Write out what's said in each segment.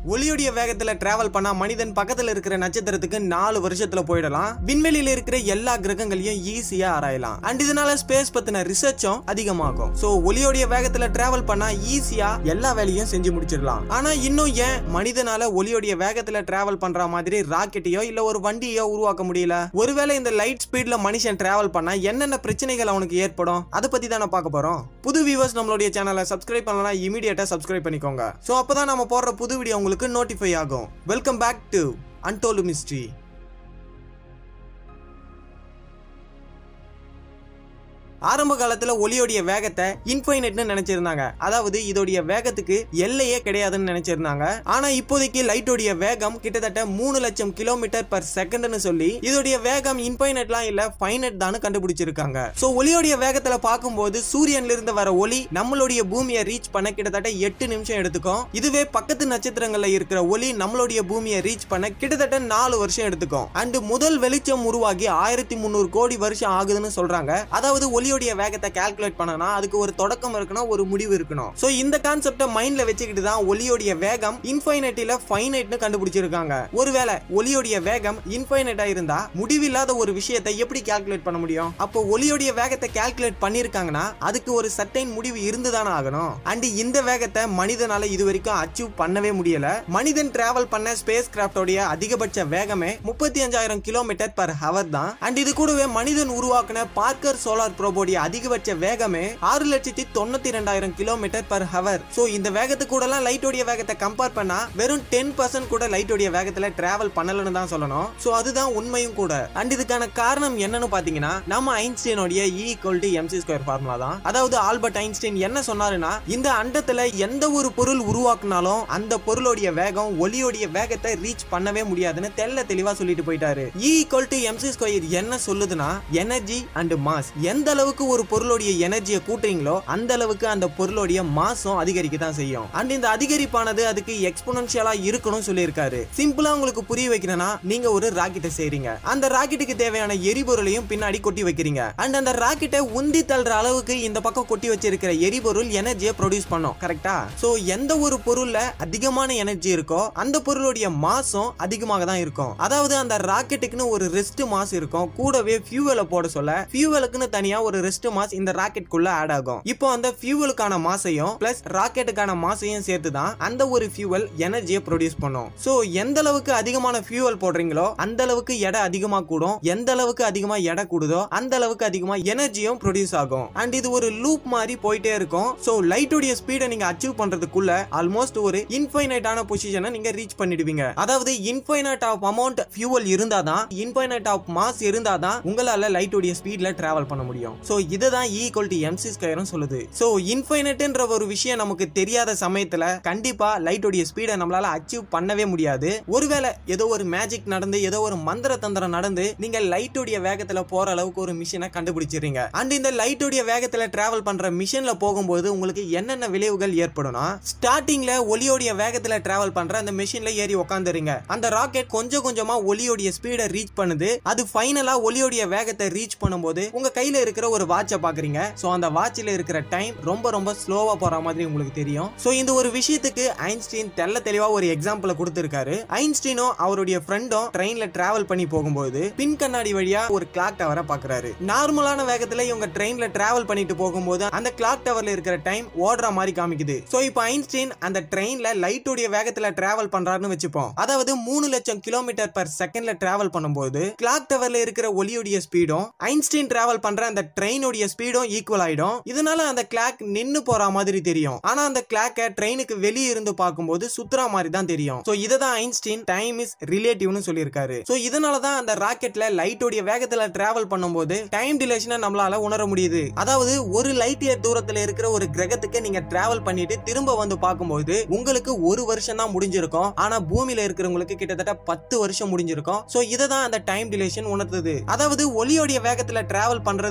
ஒளியோடைய வேகத்துல டிராவல் பண்ணா மனிதன் பக்கத்துல இருக்கிற நட்சத்திரத்துக்கு நாலு வருஷத்துல போயிடலாம் விண்வெளியில இருக்கிற எல்லா கிரகங்களையும் ஈஸியா ஆராயலாம் அண்ட் இதனால ஸ்பேஸ் பத்தின ரிசர்ச்சும் அதிகமாகும் சோ ஒளியோடைய வேகத்துல டிராவல் பண்ணா ஈஸியா எல்லா வேலையும் செஞ்சு முடிச்சிடலாம் ஆனா இன்னும் ஏன் மனிதனால ஒளியோடைய வேகத்துல டிராவல் பண்ற மாதிரி ராக்கெட்டையோ இல்ல ஒரு வண்டியோ உருவாக்க முடியல ஒருவேளை இந்த லைட் ஸ்பீட்ல மனுஷன் டிராவல் பண்ணா என்னென்ன பிரச்சனைகள் அவனுக்கு ஏற்படும் அதை பத்தி தானே பார்க்க போறோம் புது வியூவர்ஸ் நம்மளுடைய சேனலை சப்ஸ்கிரைப் பண்ணலாம் இமீடியட்டா சப்ஸ்கிரைப் பண்ணிக்கோங்க சோ அப்பதான் நம்ம போடுற புது வீடியோ உங்களுக்கு நோட்டிஃபை ஆகும் welcome back to untold mystery ஆரம்ப காலத்துல ஒளியோடைய வேகத்தை இன்ஃபைனட்னு நினைச்சிருந்தாங்க அதாவது இதோடைய வேகத்துக்கு எல்லையே கிடையாதுன்னு நினைச்சிருந்தாங்க ஆனா இப்போதைக்கு லைட்டோடைய வேகம் கிட்டத்தட்ட மூணு லட்சம் கிலோமீட்டர் பர் செகண்ட்னு சொல்லி இதோடைய வேகம் இன்ஃபைனட்லாம் இல்ல ஃபைனட் தான் கண்டுபிடிச்சிருக்காங்க சோ ஒளியோடைய வேகத்துல பார்க்கும்போது சூரியன்ல இருந்து வர ஒளி நம்மளுடைய பூமியை ரீச் பண்ண கிட்டத்தட்ட எட்டு நிமிஷம் எடுத்துக்கும் இதுவே பக்கத்து நட்சத்திரங்கள்ல இருக்கிற ஒளி நம்மளுடைய பூமியை ரீச் பண்ண கிட்டத்தட்ட நாலு வருஷம் எடுத்துக்கும் அண்ட் முதல் வெளிச்சம் உருவாகி ஆயிரத்தி முந்நூறு கோடி வருஷம் ஆகுதுன்னு சொல்றாங்க அதாவது ஒளியோடைய வேகத்தை கால்குலேட் பண்ணனா அதுக்கு ஒரு தொடக்கம் இருக்கணும் ஒரு முடிவு இருக்கணும் சோ இந்த கான்செப்டை மைண்ட்ல வச்சுக்கிட்டு தான் ஒளியோடைய வேகம் இன்ஃபைனைட்டில ஃபைனைட்னு கண்டுபிடிச்சிருக்காங்க ஒருவேளை ஒளியோடைய வேகம் இன்ஃபைனைட்டா இருந்தா முடிவில்லாத ஒரு விஷயத்தை எப்படி கால்குலேட் பண்ண முடியும் அப்போ ஒளியோடைய வேகத்தை கால்குலேட் பண்ணிருக்காங்கன்னா அதுக்கு ஒரு சர்டைன் முடிவு இருந்துதானே ஆகணும் அண்ட் இந்த வேகத்தை மனிதனால இது வரைக்கும் அச்சீவ் பண்ணவே முடியல மனிதன் டிராவல் பண்ண ஸ்பேஸ் கிராஃப்டோடைய அதிகபட்ச வேகமே முப்பத்தி அஞ்சாயிரம் கிலோமீட்டர் பர் ஹவர் தான் அண்ட் இது கூடவே மனிதன் உருவாக்குன பார்க்கர் சோலார் ப்ரோபோடைய அதிகபட்ச வேகமே ஆறு லட்சத்தி தொண்ணூத்தி ரெண்டாயிரம் கிலோமீட்டர் பர் ஹவர் சோ இந்த வேகத்து கூடலாம் லைட்டோடைய வேகத்தை கம்பேர் பண்ணா வெறும் டென் பர்சன்ட் கூட லைட்டோடைய வேகத்துல டிராவல் பண்ணலன்னு தான் சொல்லணும் சோ அதுதான் உண்மையும் கூட அண்ட் இதுக்கான காரணம் என்னன்னு பாத்தீங்கன்னா நம்ம ஐன்ஸ்டீனோடைய E equal to m c square formula தான் அதாவது ஆல்பர்ட் ஐன்ஸ்டீன் என்ன சொன்னாருன்னா இந்த அண்டத்துல எந்த ஒரு பொருள் உருவாக்குனாலும் அந்த பொருளுடைய வேகம் ஒளியோடைய வேகத்தை ரீச் பண்ணவே முடியாதுன்னு தெல்ல தெளிவா சொல்லிட்டு போயிட்டாரு E equal to m c square என்ன சொல்லுதுன்னா எனர்ஜி அண்ட் மாஸ் எந்த அளவுக்கு ஒரு பொருளுடைய எனர்ஜியை கூட்டுறீங்களோ அந்த அளவுக்கு அந்த பொருளுடைய மாசம் அதிகரிக்க தான் செய்யும் அண்ட் இந்த அதிகரிப்பானது அதுக்கு எக்ஸ்போனன்ஷியலா இருக்கணும் சொல்லியிருக்காரு சிம்பிளா உங்களுக்கு புரிய வைக்கிறேன்னா நீங்க ஒரு ராக்கெட்டை செய்றீங்க அந்த ராக்கெட்டுக்கு தேவையான எரிபொருளையும் பின்னாடி கொட்டி வைக்கிறீங்க அண்ட் அந்த ராக்கெட்டை உந்தி தள்ளுற அளவுக்கு இந்த பக்கம் கொட்டி வச்சிருக்கிற எரிபொருள் எனர்ஜியை ப்ரொடியூஸ் பண்ணும் கரெக்டா சோ எந்த ஒரு பொருள்ல அதிகமான எனர்ஜி இருக்கோ அந்த பொருளுடைய மாசம் அதிகமாக தான் இருக்கும் அதாவது அந்த ராக்கெட்டுக்குன்னு ஒரு ரெஸ்ட் மாஸ் இருக்கும் கூடவே ஃபியூவலை போட சொல்ல ஃபியூவலுக்குன்னு தனியா ஒரு ரெஸ்ட் மாஸ் இந்த ராக்கெட் குள்ள ஆட் ஆகும் இப்போ அந்த ஃபியூவலுக்கான மாசையும் பிளஸ் ராக்கெட்டுக்கான மாசையும் சேர்த்து தான் அந்த ஒரு ஃபியூவல் எனர்ஜியை ப்ரொடியூஸ் பண்ணும் சோ எந்த அளவுக்கு அதிகமான ஃபியூவல் போடுறீங்களோ அந்த அளவுக்கு எடை அதிகமா கூடும் எந்த அளவுக்கு அதிகமா எடை கூடுதோ அந்த அளவுக்கு அதிகமா எனர்ஜியும் ப்ரொடியூஸ் ஆகும் அண்ட் இது ஒரு லூப் மாதிரி போயிட்டே இருக்கும் சோ லைட்டோடைய ஸ்பீடை நீங்க அச்சீவ் பண்றதுக்குள்ள ஆல்மோஸ்ட் ஒரு இன்ஃபைனைட்டான பொசிஷனை நீங்க ரீச் பண்ணிடுவீங்க அதாவது இன்ஃபைனைட் ஆஃப் அமௌண்ட் ஃபியூவல் இருந்தாதான் இன்ஃபைனைட் ஆஃப் மாஸ் இருந்தாதான் உங்களால லைட்டோடைய ஸ்பீட்ல டிராவல் பண்ண முடியும் சோ இதை தான் ஈக்குவல் டு எம்சி ஸ்கொயரும் சொல்லுது சோ இன்ஃபைனைட்ன்ற ஒரு விஷயம் நமக்கு தெரியாத சமயத்துல கண்டிப்பா லைட்டோடைய ஸ்பீடை நம்மளால அச்சீவ் பண்ணவே முடியாது ஒருவேளை ஏதோ ஒரு மேஜிக் நடந்து ஏதோ ஒரு மந்திர தந்திரம் நடந்து நீங்க லைட்டோடைய வேகத்துல போற அளவுக்கு ஒரு மிஷினை கண்டுபிடிச்சிருங்க அண்ட் இந்த லைட்டோடைய வேகத்துல டிராவல் பண்ற மிஷின்ல போகும்போது உங்களுக்கு என்னென்ன விளைவுகள் ஏற்படும்னா ஸ்டார்டிங்ல ஒலியோடைய வேகத்துல டிராவல் பண்ற அந்த மிஷின்ல ஏறி உட்காந்துருங்க அந்த ராக்கெட் கொஞ்சம் கொஞ்சமா ஒலியோடைய ஸ்பீடை ரீச் பண்ணுது அது ஃபைனலா ஒலியோடைய வேகத்தை ரீச் பண்ணும்போது உங்க கையில இருக்கிற ஒரு வாட்சை பாக்குறீங்க சோ அந்த வாட்ச்ல இருக்கிற டைம் ரொம்ப ரொம்ப ஸ்லோவா போற மாதிரி உங்களுக்கு தெரியும் சோ இந்த ஒரு விஷயத்துக்கு ஐன்ஸ்டீன் தெல்ல தெளிவா ஒரு எக்ஸாம்பிள் கொடுத்திருக்காரு ஐன்ஸ்டீனும் அவருடைய ஃப்ரெண்டும் ட்ரெயின்ல டிராவல் பண்ணி போகும்போது பின் கண்ணாடி வழியா ஒரு கிளாக் டவரை பாக்குறாரு நார்மலான வேகத்துல இவங்க ட்ரெயின்ல டிராவல் பண்ணிட்டு போகும்போது அந்த கிளாக் டவர்ல இருக்கிற டைம் ஓடுற மாதிரி காமிக்குது சோ இப்போ ஐன்ஸ்டீன் அந்த ட்ரெயின்ல லைட்டோடைய வேகத்துல டிராவல் பண்றாருன்னு வச்சுப்போம் அதாவது மூணு லட்சம் கிலோமீட்டர் பர் செகண்ட்ல டிராவல் பண்ணும்போது கிளாக் டவர்ல இருக்கிற ஒலியோடைய ஸ்பீடும் ஐன்ஸ்டீன் டிராவல் பண்ற அந்த ட்ரெயினுடைய ஸ்பீடும் ஈக்குவல் ஆயிடும் இதனால அந்த கிளாக் நின்னு போற மாதிரி தெரியும் ஆனா அந்த கிளாக்க ட்ரெயினுக்கு வெளியே இருந்து பார்க்கும்போது சுத்துற மாதிரி தான் தெரியும் சோ இதை தான் ஐன்ஸ்டீன் டைம் இஸ் ரிலேட்டிவ்னு சொல்லியிருக்காரு சோ இதனால தான் அந்த ராக்கெட்ல லைட்டோடைய வேகத்துல டிராவல் பண்ணும்போது டைம் டிலேஷனை நம்மளால உணர முடியுது அதாவது ஒரு லைட் இயர் தூரத்துல இருக்கிற ஒரு கிரகத்துக்கு நீங்க டிராவல் பண்ணிட்டு திரும்ப வந்து பார்க்கும்போது உங்களுக்கு ஒரு வருஷம் தான் முடிஞ்சிருக்கும் ஆனா பூமியில இருக்கிறவங்களுக்கு கிட்டத்தட்ட பத்து வருஷம் முடிஞ்சிருக்கும் சோ இதை தான் அந்த டைம் டிலேஷன் உணர்த்துது அதாவது ஒலியோடைய வேகத்துல டிராவல் பண்றதுன்றது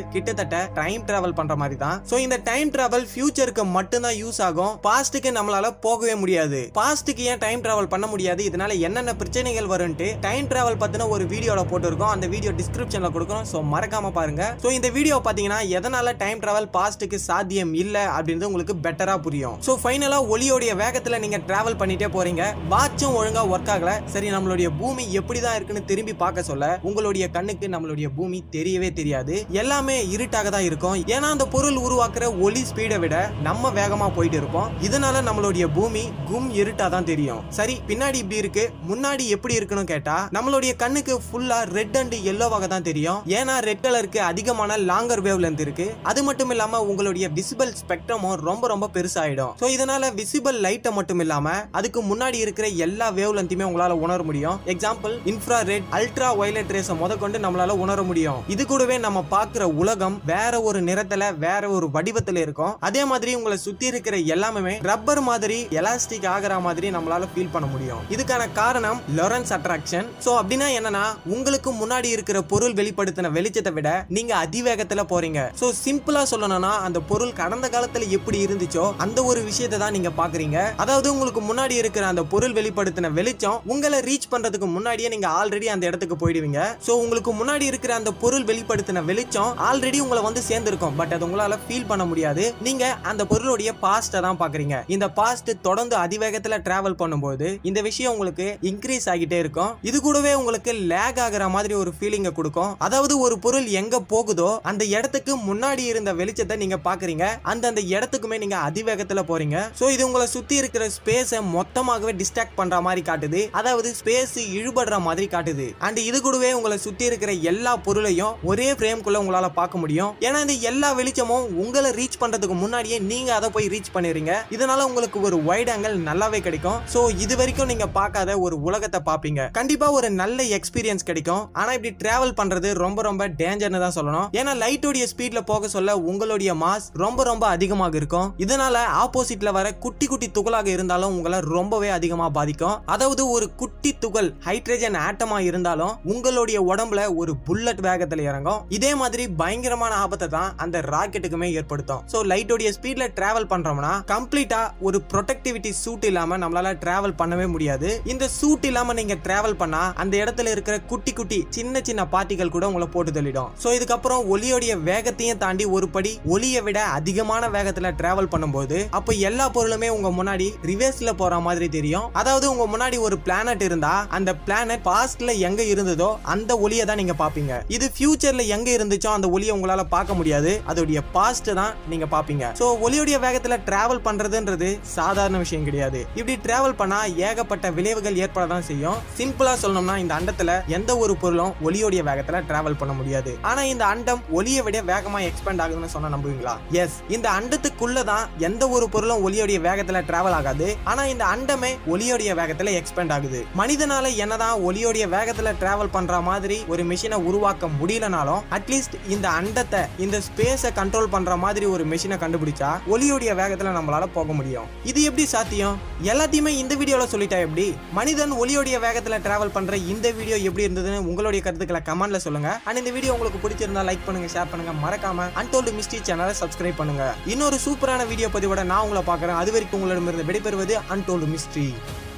கிட்டத்தட்ட டைம் டிராவல் பண்ற மாதிரி தான் சோ இந்த டைம் டிராவல் ஃபியூச்சருக்கு மட்டும்தான் யூஸ் ஆகும் பாஸ்ட்டுக்கு நம்மளால போகவே முடியாது பாஸ்ட்டுக்கு ஏன் டைம் டிராவல் பண்ண முடியாது இதனால என்னென்ன பிரச்சனைகள் வரும்ட்டு டைம் டிராவல் பத்தின ஒரு வீடியோல போட்டுருக்கோம் அந்த வீடியோ டிஸ்கிரிப்ஷன்ல கொடுக்குறோம் சோ மறக்காம பாருங்க சோ இந்த வீடியோ பாத்தீங்கன்னா எதனால டைம் டிராவல் பாஸ்ட்டுக்கு சாத்தியம் இல்ல அப்படின்றது உங்களுக்கு பெட்டரா புரியும் சோ ஃபைனலா ஒளியோடைய வேகத்துல நீங்க டிராவல் பண்ணிட்டே போறீங்க வாட்சும் ஒழுங்கா ஒர்க் ஆகல சரி நம்மளுடைய பூமி எப்படிதான் இருக்குன்னு திரும்பி பார்க்க சொல்ல உங்களுடைய கண்ணுக்கு நம்மளுடைய பூமி தெரியவே தெரியாது எல்லாமே இருட்டாக தான் இருக்கும் ஏன்னா அந்த பொருள் உருவாக்குற ஒளி ஸ்பீடை விட நம்ம வேகமா போயிட்டு இருப்போம் இதனால நம்மளுடைய பூமி கும் இருட்டா தான் தெரியும் சரி பின்னாடி இப்படி இருக்கு முன்னாடி எப்படி இருக்குன்னு கேட்டா நம்மளுடைய கண்ணுக்கு ஃபுல்லா ரெட் அண்ட் எல்லோவாக தான் தெரியும் ஏன்னா ரெட் கலருக்கு அதிகமான லாங்கர் வேவ் லென்த் இருக்கு அது மட்டும் இல்லாம உங்களுடைய விசிபிள் ஸ்பெக்ட்ரமும் ரொம்ப ரொம்ப பெருசாயிடும் சோ இதனால விசிபிள் லைட்டை மட்டும் இல்லாம அதுக்கு முன்னாடி இருக்கிற எல்லா வேவ் லென்த்தையுமே உங்களால உணர முடியும் example infrared ultraviolet ரேஸை முத கொண்டு நம்மளால உணர முடியும் இது கூடவே நம்ம பார்க்கிற உலகம் வேற ஒரு நிறத்துல வேற ஒரு வடிவத்துல இருக்கும் அதே மாதிரி உங்களை சுத்தி இருக்கிற எல்லாமே ரப்பர் மாதிரி எலாஸ்டிக் ஆகிற மாதிரி நம்மளால ஃபீல் பண்ண முடியும் இதுக்கான காரணம் லொரன்ஸ் அட்ராக்ஷன் சோ அப்படின்னா என்னன்னா உங்களுக்கு முன்னாடி இருக்கிற பொருள் வெளிப்படுத்தின வெளிச்சத்தை விட நீங்க அதிவேகத்துல போறீங்க சோ சிம்பிளா சொல்லணும்னா அந்த பொருள் கடந்த காலத்துல எப்படி இருந்துச்சோ அந்த ஒரு விஷயத்தை தான் நீங்க பாக்குறீங்க அதாவது உங்களுக்கு முன்னாடி இருக்கிற அந்த பொருள் வெளிப்படுத்தின வெளிச்சம் உங்களை ரீச் பண்றதுக்கு முன்னாடியே நீங்க ஆல்ரெடி அந்த இடத்துக்கு போயிடுவீங்க சோ உங்களுக்கு முன்னாடி இருக்கிற அந்த பொருள் வெளிப்படுத்தின வெளிச்சம் ஆல்ரெடி உங்களை வந்து சேர்ந்திருக்கும் பட் அது உங்களால ஃபீல் பண்ண முடியாது நீங்க அந்த பொருளுடைய பாஸ்ட தான் பாக்குறீங்க இந்த பாஸ்ட் தொடர்ந்து அதிவேகத்துல டிராவல் பண்ணும்போது இந்த விஷயம் உங்களுக்கு இன்க்ரீஸ் ஆகிட்டே இருக்கும் இது கூடவே உங்களுக்கு லேக் ஆகுற மாதிரி ஒரு ஃபீலிங்கை கொடுக்கும் அதாவது ஒரு பொருள் எங்க போகுதோ அந்த இடத்துக்கு முன்னாடி இருந்த வெளிச்சத்தை நீங்க பாக்குறீங்க அந்த அந்த இடத்துக்குமே நீங்க அதிவேகத்துல போறீங்க சோ இது உங்களை சுத்தி இருக்கிற ஸ்பேஸை மொத்தமாகவே டிஸ்ட்ராக்ட் பண்ற மாதிரி காட்டுது அதாவது ஸ்பேஸ் இழுபடுற மாதிரி காட்டுது அண்ட் இது கூடவே உங்களை சுத்தி இருக்கிற எல்லா பொருளையும் ஒரே ஃப்ரேம்குள்ள உங்களால பார்க்க முடியும் ஏன்னா இந்த எல்லா வெளிச்சமும் உங்களை ரீச் பண்றதுக்கு முன்னாடியே நீங்க அதை போய் ரீச் பண்ணிடுறீங்க இதனால உங்களுக்கு ஒரு வைட் ஆங்கிள் நல்லாவே கிடைக்கும் சோ இது வரைக்கும் நீங்க பார்க்காத ஒரு உலகத்தை பார்ப்பீங்க கண்டிப்பா ஒரு நல்ல எக்ஸ்பீரியன்ஸ் கிடைக்கும் ஆனா இப்படி டிராவல் பண்றது ரொம்ப ரொம்ப டேஞ்சர்னு தான் சொல்லணும் ஏன்னா லைட்டோடைய ஸ்பீட்ல போக சொல்ல உங்களுடைய மாஸ் ரொம்ப ரொம்ப அதிகமாக இருக்கும் இதனால ஆப்போசிட்ல வர குட்டி குட்டி துகளாக இருந்தாலும் உங்களை ரொம்பவே அதிகமா பாதிக்கும் அதாவது ஒரு குட்டி துகள் ஹைட்ரஜன் ஆட்டமா இருந்தாலும் உங்களுடைய உடம்புல ஒரு புல்லட் வேகத்துல இறங்கும் இதே மாதிரி பயங்கரமான ஆபத்தை தான் அந்த ராக்கெட்டுக்குமே ஏற்படுத்தும் சோ லைட்டோடைய ஸ்பீட்ல டிராவல் பண்றோம்னா கம்ப்ளீட்டா ஒரு ப்ரொடெக்டிவிட்டி சூட் இல்லாம நம்மளால டிராவல் பண்ணவே முடியாது இந்த சூட் இல்லாம நீங்க டிராவல் பண்ணா அந்த இடத்துல இருக்கிற குட்டி குட்டி சின்ன சின்ன பார்ட்டிகள் கூட உங்களை போட்டு தள்ளிடும் சோ இதுக்கப்புறம் ஒலியோடைய வேகத்தையும் தாண்டி ஒரு படி ஒலியை விட அதிகமான வேகத்துல டிராவல் பண்ணும்போது அப்ப எல்லா பொருளுமே உங்க முன்னாடி ரிவர்ஸ்ல போற மாதிரி தெரியும் அதாவது உங்க முன்னாடி ஒரு பிளானட் இருந்தா அந்த பிளானட் பாஸ்ட்ல எங்க இருந்ததோ அந்த ஒளியை தான் நீங்க பாப்பீங்க இது ஃபியூச்சர்ல எங்க இருந்துச்சோ அந்த ஒளியை உங்களால பார்க்க முடியாது அதோடைய பாஸ்ட் தான் நீங்க பாப்பீங்க சோ ஒளியோடைய வேகத்துல டிராவல் பண்றதுன்றது சாதாரண விஷயம் கிடையாது இப்படி டிராவல் பண்ணா ஏகப்பட்ட விளைவுகள் ஏற்பட தான் செய்யும் சிம்பிளா சொல்லணும்னா இந்த அண்டத்துல எந்த ஒரு பொருளும் ஒளியோடைய வேகத்துல டிராவல் பண்ண முடியாது ஆனா இந்த அண்டம் ஒளியை விட வேகமா எக்ஸ்பேண்ட் ஆகுதுன்னு சொன்னா நம்புவீங்களா எஸ் இந்த அண்டத்துக்குள்ள தான் எந்த ஒரு பொருளும் ஒளியோடைய வேகத்துல டிராவல் ஆகாது ஆனா இந்த அண்டமே ஒளியோடைய வேகத்துல எக்ஸ்பேண்ட் ஆகுது மனிதனால என்னதான் ஒளியோடைய வேகத்துல டிராவல் பண்ற மாதிரி ஒரு மிஷினை உருவாக்க முடியலனாலும் அட்லீஸ்ட் இந்த அண்டத்தை இந்த ஸ்பேஸை கண்ட்ரோல் பண்ற மாதிரி ஒரு மிஷினை கண்டுபிடிச்சா ஒளியோடைய வேகத்துல நம்மளால போக முடியும் இது எப்படி சாத்தியம் எல்லாத்தையுமே இந்த வீடியோல சொல்லிட்டா எப்படி மனிதன் ஒளியோடைய வேகத்துல டிராவல் பண்ற இந்த வீடியோ எப்படி இருந்ததுன்னு உங்களுடைய கருத்துக்களை கமெண்ட்ல சொல்லுங்க அண்ட் இந்த வீடியோ உங்களுக்கு பிடிச்சிருந்தா லைக் பண்ணுங்க ஷேர் பண்ணுங்க மறக்காம அன்டோல்டு மிஸ்டி சேனலை சப்ஸ்கிரைப் பண்ணுங்க இன்னொரு சூப்பரான வீடியோ பதிவோட நான் உங்களை பார்க்கறேன் அது வரைக்கும் உங்களிடமிருந்து விடைபெறுவது அன்டோல்டு மிஸ்ட்ரி